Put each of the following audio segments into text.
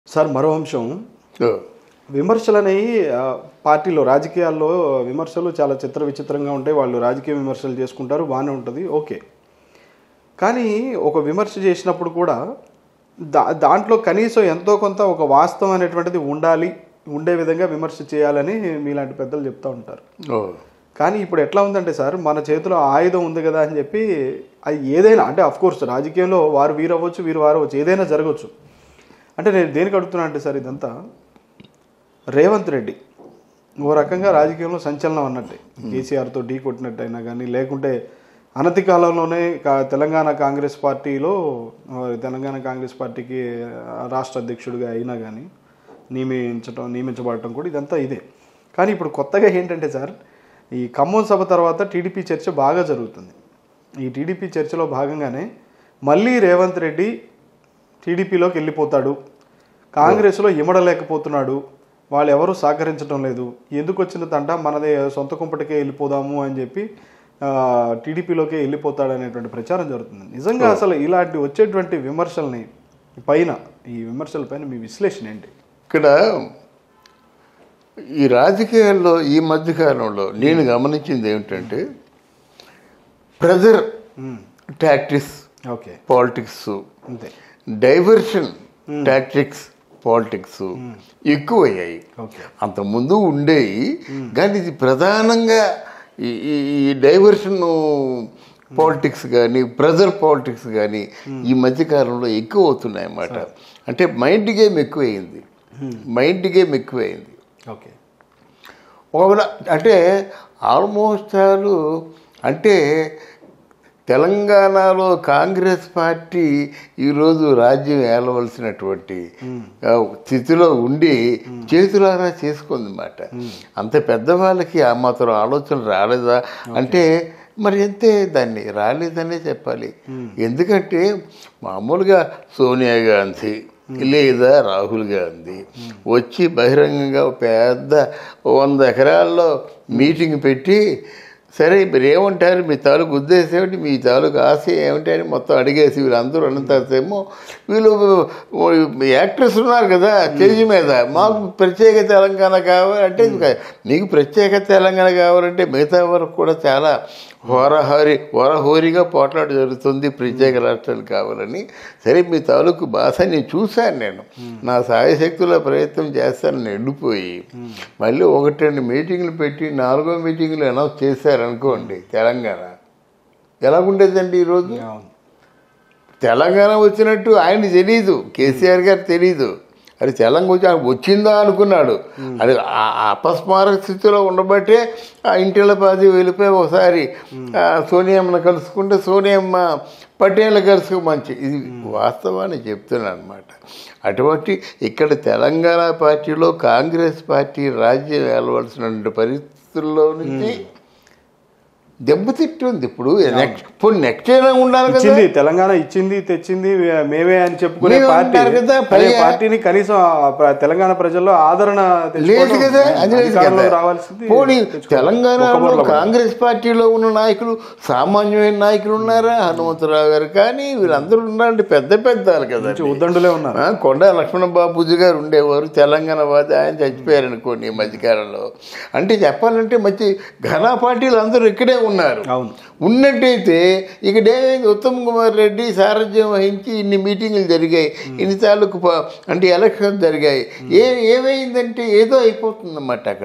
Sir మరో అంశం ఓ, విమర్శలు అనేవి ఆ, పార్టీలో రాజకీయాల్లో విమర్శలు చాలా చిత్ర విచిత్రంగా ఉంటాయి వాళ్ళు రాజకీయ విమర్శలు చేసుకుంటారు బాగానే ఉంటుంది ఓకే కానీ ఒక విమర్శ చేసినప్పుడు కూడా దా దాంట్లో కనీసం ఎంతో కొంత ఒక వాస్తవం అనేటువంటిది ఉండాలి ఉండే విధంగా విమర్శ చేయాలని మీలాంటి పెద్దలు చెప్తూ ఉంటారు ఓ, కానీ ఇప్పుడు ఎట్లా ఉందంటే సార్ మన చేతిలో ఆయుధం ఉంది కదా అని చెప్పి అది ఏదైనా అంటే అఫ్ కోర్స్ రాజకీయంలో వారు వీరు అవ్వచ్చు వీరు వారు అవ్వచ్చు ఏదైనా జరగవచ్చు అంటే నేను దేనికి అడుగుతున్నా అంటే సార్ ఇదంతా రేవంత్ రెడ్డి ఓ రకంగా రాజకీయంలో సంచలనం అన్నట్టే కేసీఆర్తో ఢీ కొట్టినట్టు అయినా కానీ లేకుంటే అనతి కాలంలోనే కా- తెలంగాణ కాంగ్రెస్ పార్టీలో ఆ, తెలంగాణ కాంగ్రెస్ పార్టీకి ఆ, రాష్ట్ర అధ్యక్షుడిగా అయినా కానీ నియమించడం నియమించబడటం కూడా ఇదంతా ఇదే కానీ ఇప్పుడు కొత్తగా ఏంటంటే సార్ ఈ ఖమ్మం సభ తర్వాత టీడీపీ చర్చ బాగా జరుగుతుంది ఈ టీడీపీ చర్చలో భాగంగానే మళ్ళీ రేవంత్ రెడ్డి టీడీపీలోకి వెళ్ళిపోతాడు కాంగ్రెస్లో ఇమడలేకపోతున్నాడు వాళ్ళు ఎవరు సహకరించడం లేదు ఎందుకు వచ్చిన తంట మనదే సొంత కుంపటికే వెళ్ళిపోదాము అని చెప్పి ఆ, టీడీపీలోకే వెళ్ళిపోతాడు అనేటువంటి ప్రచారం జరుగుతుంది నిజంగా అసలు ఇలాంటి వచ్చేటువంటి విమర్శల్ని పైన ఈ విమర్శల పైన మీ విశ్లేషణ ఏంటి ఇక్కడ ఈ రాజకీయాల్లో ఈ మధ్యకాలంలో నేను గమనించింది ఏమిటంటే ప్రెజర్ టాక్టిక్స్ ఓకే పాలిటిక్స్ అంతే డైవర్షన్ టాక్టిక్స్ పాలిటిక్స్ ఎక్కువయ్యాయి ఓకే అంతకుముందు ఉండేవి కానీ ఇది ప్రధానంగా ఈ ఈ- ఈ డైవర్షన్ పాలిటిక్స్ కానీ ప్రెజర్ పాలిటిక్స్ కానీ ఈ మధ్యకాలంలో ఎక్కువ అవుతున్నాయి అన్నమాట అంటే మైండ్ గేమ్ ఎక్కువైంది మైండ్ గేమ్ ఎక్కువైంది ఓకే ఒకవేళ అంటే ఆల్మోస్ట్ ఆల్ అంటే తెలంగాణలో కాంగ్రెస్ పార్టీ ఈరోజు రాజ్యం ఏలవలసినటువంటి ఆ, స్థితిలో ఉండి చేతులారా చేసుకుందన్నమాట అంత పెద్దవాళ్ళకి ఆ మాత్రం ఆలోచన రాలేదా అంటే మరి అంతే దాన్ని రాలేదనే చెప్పాలి ఎందుకంటే మామూలుగా సోనియా గాంధీ లేదా రాహుల్ గాంధీ వచ్చి బహిరంగంగా ఒక పెద్ద వంద ఎకరాల్లో మీటింగ్ పెట్టి సరే మీరు ఏమంటారు మీ తాలూకు ఉద్దేశం ఏమిటి మీ తాలూకు ఆశ ఏమిటి అని మొత్తం అడిగేసి వీళ్ళందరూ అన్న తర్వాత ఏమో వీళ్ళు యాక్టర్స్ ఉన్నారు కదా స్టేజ్ మీద మాకు ప్రత్యేక తెలంగాణ కావాలంటే మీకు ప్రత్యేక తెలంగాణ కావాలంటే మిగతా వరకు కూడా చాలా హోరహోరి హోరహోరిగా పోట్లాట జరుగుతుంది ప్రత్యేక రాష్ట్రాలు కావాలని సరే మీ తాలూకు భాష నేను చూశాను నేను నా సాయశక్తుల ప్రయత్నం చేస్తానని వెళ్ళిపోయి మళ్ళీ ఒకటి రెండు మీటింగ్లు పెట్టి నాలుగో మీటింగ్లు అనౌన్స్ చేశారనుకోండి తెలంగాణ ఎలాగుండేదండి ఈరోజు అవును తెలంగాణ వచ్చినట్టు ఆయన తెలియదు కేసీఆర్ గారు తెలియదు అది తెలంగాణ వచ్చి ఆయన వచ్చిందా అనుకున్నాడు అది ఆ- ఆ అపస్మారక స్థితిలో ఉండబట్టే ఆ ఇంటిలో పాది వెళ్ళిపోయి ఒకసారి ఆ సోనియమ్మను కలుసుకుంటే సోనియమ్మ పటేల్ కలుసుకో మంచి ఇది వాస్తవాన్ని చెప్తున్నాను అనమాట అటువంటి ఇక్కడ తెలంగాణ పార్టీలో కాంగ్రెస్ పార్టీ రాజ్యం వెళ్ళవలసినటువంటి పరిస్థితుల్లో నుంచి దెబ్బతిట్టుంది ఇప్పుడు నెక్స్ట్ ఇప్పుడు నెక్స్ట్ అయినా ఉండాలి కదా ఇచ్చింది తెలంగాణ ఇచ్చింది తెచ్చింది మేమే అని చెప్పుకునే మేమే పార్టీ ఉంటారు కదా, అదే పైగా- పార్టీని కనీసం ఆ ప్ర- తెలంగాణ ప్రజల్లో ఆదరణ లేదు తెచ్చుకోవడం, కదా అది లేదు అధికారంలోకి కదా రావాల్సింది పోనీ తెచ్చుకోవడం. తెలంగాణలో ఒక్కబొట్ల కాంగ్రెస్ పార్టీలో ఉన్న నాయకులు సామాన్యమైన నాయకులు ఉన్నారా హనుమంతరావు గారు కానీ వీళ్ళందరూ ఉన్నారంటే పెద్ద పెద్దాలు కదా మంచి ఉద్దండులే ఉన్నారు ఆ, కొండ లక్ష్మణ బాబుజీ గారు ఉండేవారు తెలంగాణ వాది ఆయన చచ్చిపోయారు అనుకోండి ఈ మధ్యకాలంలో అంటే చెప్పాలంటే మంచి ఘన పార్టీలు అందరూ ఇక్కడే ఉన్నారు అవును ఉన్నట్టయితే ఇక్కడ ఏమైంది ఉత్తమ్ కుమార్ రెడ్డి సారథ్యం వహించి ఇన్ని మీటింగులు జరిగాయి ఇన్ని తాలూకు ప- అంటే ఎలక్షన్ జరిగాయి ఏ ఏమైందంటే ఏదో అయిపోతుందన్నమాట అక్కడ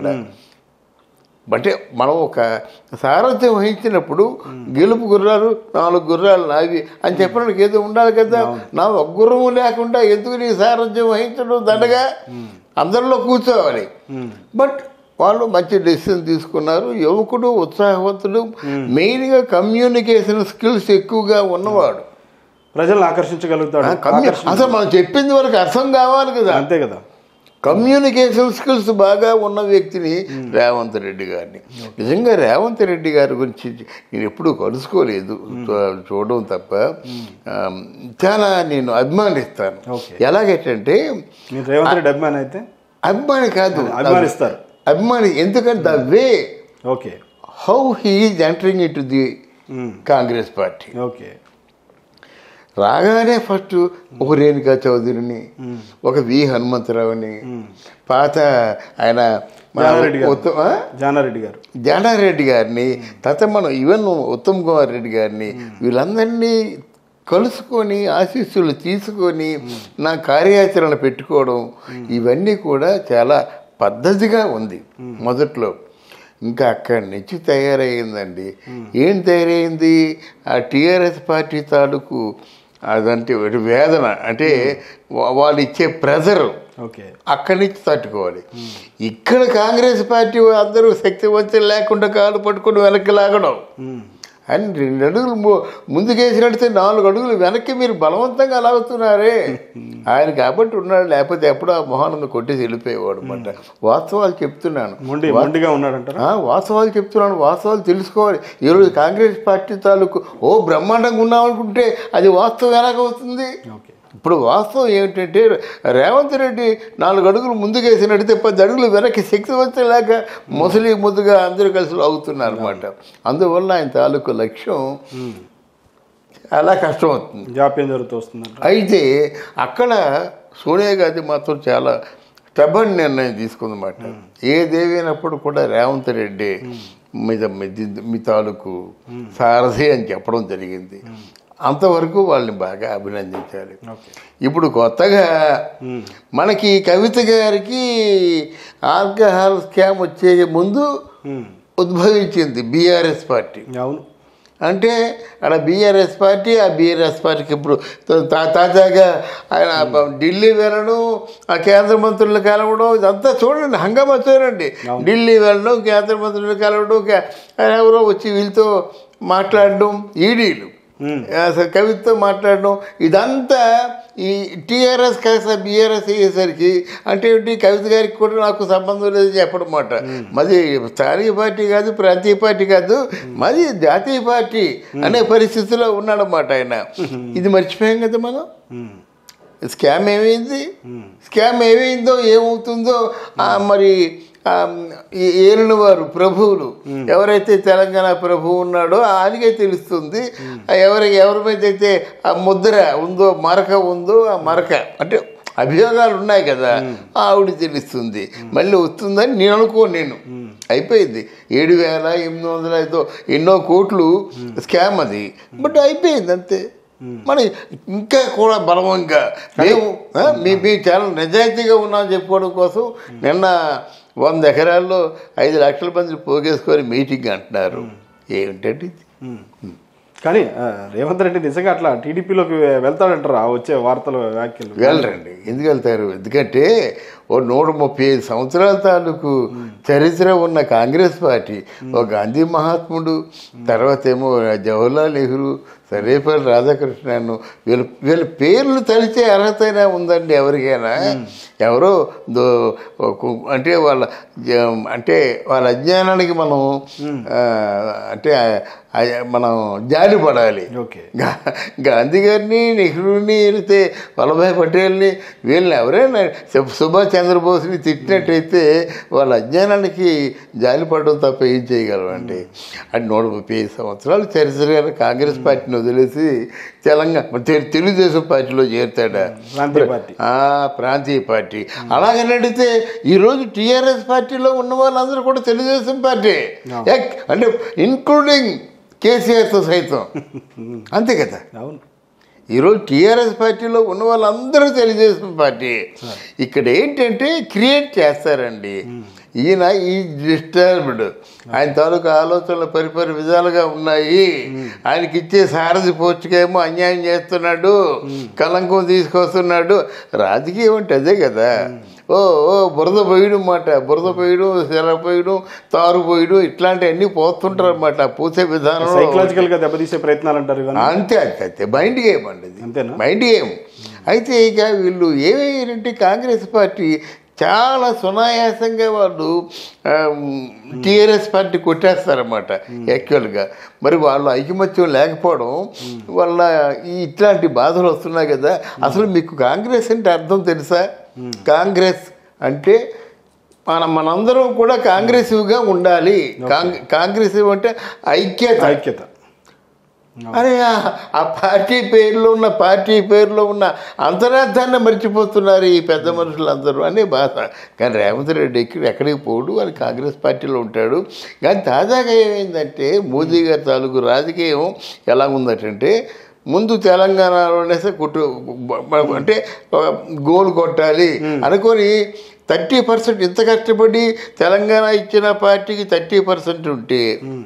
అంటే మనం ఒక సారథ్యం వహించినప్పుడు గెలుపు గుర్రాలు నాలుగు గుర్రాలు నావి అని చెప్పడానికి ఏదో ఉండాలి కదా నా ఒక గుర్రము లేకుండా ఎందుకు నీ సారథ్యం వహించడం దండగా అందరిలో కూర్చోవాలి బట్ వాళ్ళు మంచి డెసిషన్ తీసుకున్నారు యువకుడు ఉత్సాహవంతుడు మెయిన్గా కమ్యూనికేషన్ స్కిల్స్ ఎక్కువగా ఉన్నవాడు ప్రజలను ఆకర్షించగలుగుతాడు ఆ, కమ్యూ- ఆకర్షించ- అసలు మనం చెప్పింది వరకు అర్థం కావాలి కదా అంతే కదా కమ్యూనికేషన్ స్కిల్స్ బాగా ఉన్న వ్యక్తిని రేవంత్ రెడ్డి గారిని నిజంగా రేవంత్ రెడ్డి గారి గురించి నేను ఎప్పుడూ కలుసుకోలేదు చూ- చూడడం తప్ప ఆ, చాలా నేను అభిమానిస్తాను ఓకే. ఎలాగంటే మీరు రేవంత్ రెడ్డి అభిమాని అయితే అభిమాని కాదు అభిమానిస్తారు అభిమాని ఎందుకంటే the way okay how he is entering into the Congress party okay రాగానే ఫస్ట్ ఒక రేణుకా చౌదరిని ఒక వి హనుమంతరావుని పాత ఆయన మన జానారెడ్డి గారు. ఉత్తమ ఆ? జానారెడ్డి గారు జానారెడ్డి గారిని తర్వాత మనం ఈవెన్ ఉత్తమ్ కుమార్ రెడ్డి గారిని వీళ్ళందరినీ కలుసుకొని ఆశీస్సులు తీసుకొని నా కార్యాచరణ పెట్టుకోవడం ఇవన్నీ కూడా చాలా పద్ధతిగా ఉంది మొదట్లో ఇంకా అక్కడి నుంచి తయారయ్యిందండి ఏం తయారైంది ఆ టీఆర్ఎస్ పార్టీ తాలూకు అదంటే ఒకటి వేదన అంటే వా- వాళ్ళు ఇచ్చే ప్రెజరు ఓకే అక్కడి నుంచి తట్టుకోవాలి ఇక్కడ కాంగ్రెస్ పార్టీ అందరూ శక్తి వచ్చి లేకుండా కాలు పట్టుకొని వెనక్కి లాగడం ఉమ్. అని రెండు అడుగులు ము- ముందుకేసి నడితే నాలుగు అడుగులు వెనక్కి మీరు బలవంతంగా లాగుతున్నారే ఆయన కాబట్టి ఉన్నాడు లేకపోతే ఎప్పుడో ఆ మొహాలను కొట్టేసి వెళ్ళిపోయేవాడు అనమాట వాస్తవాలు చెప్తున్నాను మొండి మొండిగా ఉన్నాడంటారా ఆ, వాస్తవాలు చెప్తున్నాను వాస్తవాలు తెలుసుకోవాలి ఈరోజు కాంగ్రెస్ పార్టీ తాలూకు ఓ బ్రహ్మాండంగా ఉన్నామనుకుంటే అది వాస్తవం ఎలాగవుతుంది ఓకే ఇప్పుడు వాస్తవం ఏమిటంటే రేవంత్ రెడ్డి నాలుగు అడుగులు ముందుకేసి నడితే పది అడుగులు వెనక్కి శక్తి వచ్చే లేక ముసలి ముద్దుగా అందరూ కలిసి అవుతున్నారు అనమాట అందువల్ల ఆయన తాలూకు లక్ష్యం చాలా కష్టం అవుతుంది జాప్యం జరుగుతూ వస్తుందంట అయితే అక్కడ సోనియా గాంధీ మాత్రం చాలా స్టబన్ నిర్ణయం తీసుకుందన్నమాట ఏదేమైనప్పుడు కూడా రేవంత్ రెడ్డి మీద మీ- మీ తాలూకు సారథి అని చెప్పడం జరిగింది అంతవరకు వాళ్ళని బాగా అభినందించాలి ఓకే ఇప్పుడు కొత్తగా మనకి కవిత గారికి ఆల్కహాల్ స్కామ్ వచ్చే ముందు ఉమ్. ఉద్భవించింది బీఆర్ఎస్ పార్టీ అవును అంటే అక్కడ బీఆర్ఎస్ పార్టీ ఆ బీఆర్ఎస్ పార్టీకి ఇప్పుడు తా- తాజాగా ఆయన ఢిల్లీ వెళ్ళడం ఆ కేంద్ర మంత్రులు కలవడం ఇదంతా చూడండి హంగామా చూడండి ఢిల్లీ వెళ్ళడం కేంద్ర మంత్రులు కలవడం కే- ఆయన ఎవరో వచ్చి వీళ్ళతో మాట్లాడడం ఈడీలు ఉమ్. అసలు కవితతో మాట్లాడడం ఇదంతా ఈ టీఆర్ఎస్ కాస్త బీఆర్ఎస్ అయ్యేసరికి అంటే ఏంటి కవిత గారికి కూడా నాకు సంబంధం లేదు చెప్పడం మాట మాది స్థానిక పార్టీ కాదు ప్రాంతీయ పార్టీ కాదు మాది జాతీయ పార్టీ అనే పరిస్థితిలో ఉన్నాడన్నమాట ఆయన ఇది మర్చిపోయాం కదా మనం ఉమ్. స్కామ్ ఏమైంది స్కామ్ ఏమైందో ఏమవుతుందో ఆ, మరి ఆ, ఈ ఏలిన వారు ప్రభువులు ఎవరైతే తెలంగాణ ప్రభువు ఉన్నాడో ఆయనకే తెలుస్తుంది ఆ ఎవరి ఎవరి మీద అయితే ఆ ముద్ర ఉందో మరక ఉందో ఆ మరక అంటే అభియోగాలు ఉన్నాయి కదా ఆవిడ తెలుస్తుంది మళ్ళీ వస్తుందని నేను అనుకోను నేను అయిపోయింది ఏడు వేల ఎనిమిది వందల ఐదో ఎన్నో కోట్లు స్కామ్ అది బట్ అయిపోయింది అంతే మన ఇంకా కూడా బలవంగా మేము ఆ, మీ మీ చాలా నిజాయితీగా ఉన్నామని చెప్పుకోవడం కోసం నిన్న వంద ఎకరాల్లో ఐదు లక్షల మంది పోగేసుకొని మీటింగ్ అంటున్నారు ఏమిటంటే ఇది? ఉమ్. కానీ ఆ, రేవంత్ రెడ్డి నిజంగా అట్లా టీడీపీలోకి వెళ్తాడంటారా ఆ వచ్చే వార్తలు వ్యాఖ్యలు వెళ్ళరండి ఎందుకు వెళ్తారు ఎందుకంటే ఓ నూట ముప్పై ఐదు సంవత్సరాల తాలూకు చరిత్ర ఉన్న కాంగ్రెస్ పార్టీ ఓ గాంధీ మహాత్ముడు తర్వాత ఏమో జవహర్లాల్ నెహ్రూ సర్వేపల్లి రాధాకృష్ణన్ వీళ్ళ వీళ్ళ పేర్లు తలిచే అర్హత అయినా ఉందండి ఎవరికైనా ఎవరో దో ఒక- అంటే వాళ్ళ జ- అంటే వాళ్ళ అజ్ఞానానికి మనం ఆ, అంటే ఆ, మనం జాలి పడాలి ఓకే గా- గాంధీ గారిని నెహ్రూని వెళితే వల్లభాయ్ పటేల్ని వీళ్ళని ఎవరైనా సు- సుభాష్ చంద్రబోస్ని తిట్టినట్టయితే వాళ్ళ అజ్ఞానానికి జాలిపడడం తప్ప ఏం చేయగలమండి అంటే నూట ముప్పై ఐదు సంవత్సరాలు చరిత్ర గల కాంగ్రెస్ పార్టీని వదిలేసి తెలంగాణ తె- తెలుగుదేశం పార్టీలో చేరుతాడా ప్రాంతీయ పార్టీ ఆ ప్రాంతీయ పార్టీ అలాగని అడిగితే ఈరోజు టీఆర్ఎస్ పార్టీలో ఉన్న వాళ్ళందరూ కూడా తెలుగుదేశం పార్టీ ఎక్- అంటే ఇన్క్లూడింగ్ కేసీఆర్తో సైతం అంతే కదా అవును ఈరోజు టీఆర్ఎస్ పార్టీలో ఉన్న వాళ్ళందరూ తెలుగుదేశం పార్టీ ఇక్కడ ఏంటంటే క్రియేట్ చేస్తారండి ఈయన ఈ డిస్టర్బ్డ్ ఆయన తాలూకు ఆలోచనలు పరిపరి విధాలుగా ఉన్నాయి ఆయనకి ఇచ్చే సారథి పోస్టుకేమో అన్యాయం చేస్తున్నాడు కలంకం తీసుకొస్తున్నాడు రాజకీయం అంటే అదే కదా ఓ ఓ బురద పోయడం మాట బురద పోయడం శర పోయడం తారు పోయడం ఇట్లాంటివన్నీ పోతుంటారు అనమాట పూసే విధానం సైకలాజికల్ గా దెబ్బతీసే ప్రయత్నాలు అంటారు ఇవన్నీ అంతే అంతే అంతే మైండ్ గేమ్ అండి ఇది అంతేనా? మైండ్ గేమ్ అయితే ఇక వీళ్ళు ఏమయ్యారంటే కాంగ్రెస్ పార్టీ చాలా సునాయాసంగా వాళ్ళు టీఆర్ఎస్ పార్టీ కొట్టేస్తారన్నమాట యాక్చువల్గా మరి వాళ్ళు ఐకమత్యం లేకపోవడం వల్ల ఈ ఇట్లాంటి బాధలు వస్తున్నాయి కదా అసలు మీకు కాంగ్రెస్ అంటే అర్థం తెలుసా కాంగ్రెస్ అంటే మన మనందరం కూడా కాంగ్రెసివ్గా ఉండాలి కాంగ్ కాంగ్రెసివ్ అంటే ఐక్యత ఐక్యత అరే ఆ- ఆ పార్టీ పేరులో ఉన్న పార్టీ పేరులో ఉన్న అంతరార్థాన్ని మర్చిపోతున్నారు ఈ పెద్ద మనుషులందరూ అనే బాధ కానీ రేవంత్ రెడ్డి ఎక్కడ ఎక్కడికి పోడు అని కాంగ్రెస్ పార్టీలో ఉంటాడు కానీ తాజాగా ఏమైందంటే మోదీ గారి తాలూకు రాజకీయం ఎలా ఉందటంటే ముందు తెలంగాణలోనే కుట్టు అంటే గోల్ కొట్టాలి అనుకొని థర్టీ పర్సెంట్ ఇంత కష్టపడి తెలంగాణ ఇచ్చిన పార్టీకి థర్టీ పర్సెంట్ ఉంటే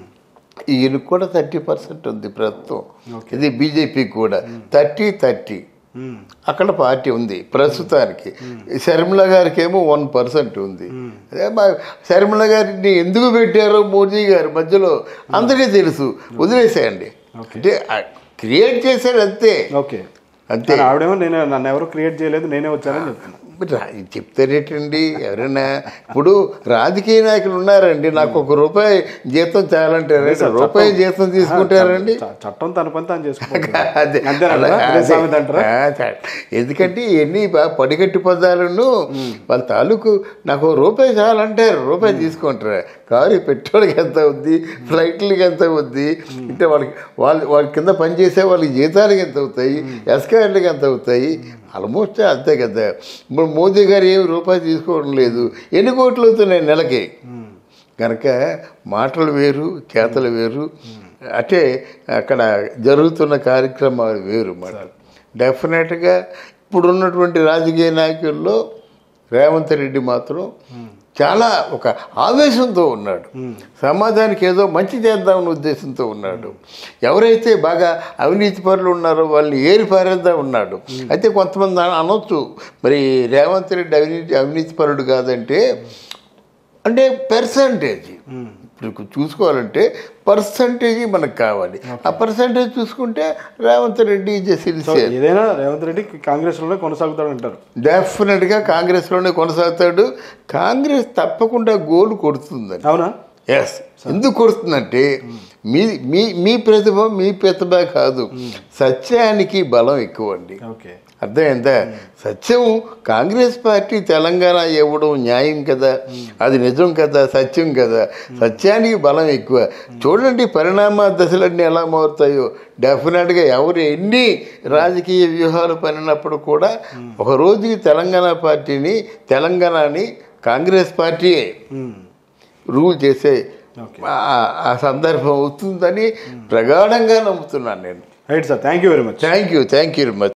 ఈయనకు కూడా థర్టీ పర్సెంట్ ఉంది ప్రస్తుతం ఇది బీజేపీ కూడా థర్టీ థర్టీ ఉమ్. అక్కడ పార్టీ ఉంది ప్రస్తుతానికి శర్మిల గారికి ఏమో వన్ పర్సెంట్ ఉంది అదే మా శర్మిల గారిని ఎందుకు పెట్టారో మోదీ గారు మధ్యలో అందరికీ తెలుసు వదిలేసేయండి అంటే క్రియేట్ చేశాడు అంతే ఓకే అంతే కానీ ఆవిడేమో నేను నన్ను ఎవరు క్రియేట్ చేయలేదు నేనే వచ్చానని చెప్తున్నా మరి రా- చెప్తారేటండి ఎవరైనా ఇప్పుడు రాజకీయ నాయకులు ఉన్నారండి నాకు ఒక రూపాయి జీతం చాలంటారా రూపాయి జీతం తీసుకుంటారండి చ- చట్టం తన పని తాను చేసుకోవాలి అదే అంతేనా అలా- కదా? ఇదే అదే. సామెత అంటారా? ఆ, చ- ఎందుకంటే ఇవన్నీ బాగా పడిగట్టి పదాలను వాళ్ళ తాలూకు నాకు ఓ రూపాయి చాలంటారు రూపాయి తీసుకుంటారు కారు పెట్రోల్కి ఎంత ఉంది ఫ్లైట్లకి ఎంత ఉంది అంటే వాళ్ళకి వాళ్ళు వాళ్ళ కింద పనిచేసే వాళ్ళకి జీతాలకి ఎంత అవుతాయి ఎస్కార్లకి ఎంత అవుతాయి ఆల్మోస్ట్ అంతే కదా ఇప్పుడు మోదీ గారు ఏమి రూపాయి తీసుకోవడం లేదు ఎన్ని కోట్లు అవుతున్నాయి నెలకి కనుక మాటలు వేరు కేతలు వేరు అంటే అక్కడ జరుగుతున్న కార్యక్రమాలు వేరు మాట డెఫినెట్గా ఇప్పుడున్నటువంటి రాజకీయ నాయకుల్లో రేవంత్ రెడ్డి మాత్రం చాలా ఒక ఆవేశంతో ఉన్నాడు సమాజానికి ఏదో మంచి చేద్దామనే ఉద్దేశంతో ఉన్నాడు ఎవరైతే బాగా అవినీతి పరులు ఉన్నారో వాళ్ళని ఏరి పారేద్దాం ఉన్నాడు అయితే కొంతమంది అన- అనొచ్చు మరి రేవంత్ రెడ్డి అవినీతి అవినీతి పరుడు కాదంటే అంటే పర్సంటేజ్ ఇప్పుడు చూసుకోవాలంటే పర్సంటేజ్ మనకు కావాలి ఆ పర్సంటేజ్ చూసుకుంటే రేవంత్ రెడ్డి సో సిన్సియర్ ఏదైనా రేవంత్ రెడ్డి కాంగ్రెస్ లోనే కొనసాగుతాడు అంటారు డెఫినెట్గా కాంగ్రెస్లోనే కొనసాగుతాడు కాంగ్రెస్ తప్పకుండా గోల్ కొడుతుందని అవునా ఎస్ ఎందుకు కొడుతుందంటే మీ మీ మీ ప్రతిభ మీ ప్రతిభ కాదు సత్యానికి బలం ఎక్కువ అండి ఓకే అర్థమైందా సత్యం కాంగ్రెస్ పార్టీ తెలంగాణ ఇవ్వడం న్యాయం కదా అది నిజం కదా సత్యం కదా సత్యానికి బలం ఎక్కువ చూడండి పరిణామ దశలన్నీ ఎలా మారుతాయో డెఫినెట్గా ఎవరు ఎన్ని రాజకీయ వ్యూహాలు పనినప్పుడు కూడా ఒక రోజుకి తెలంగాణ పార్టీని తెలంగాణని కాంగ్రెస్ పార్టీయే రూల్ చేసే ఆ- ఆ సందర్భం అవుతుందని ప్రగాఢంగా నమ్ముతున్నాను నేను right sir thank you very much thank you thank you very much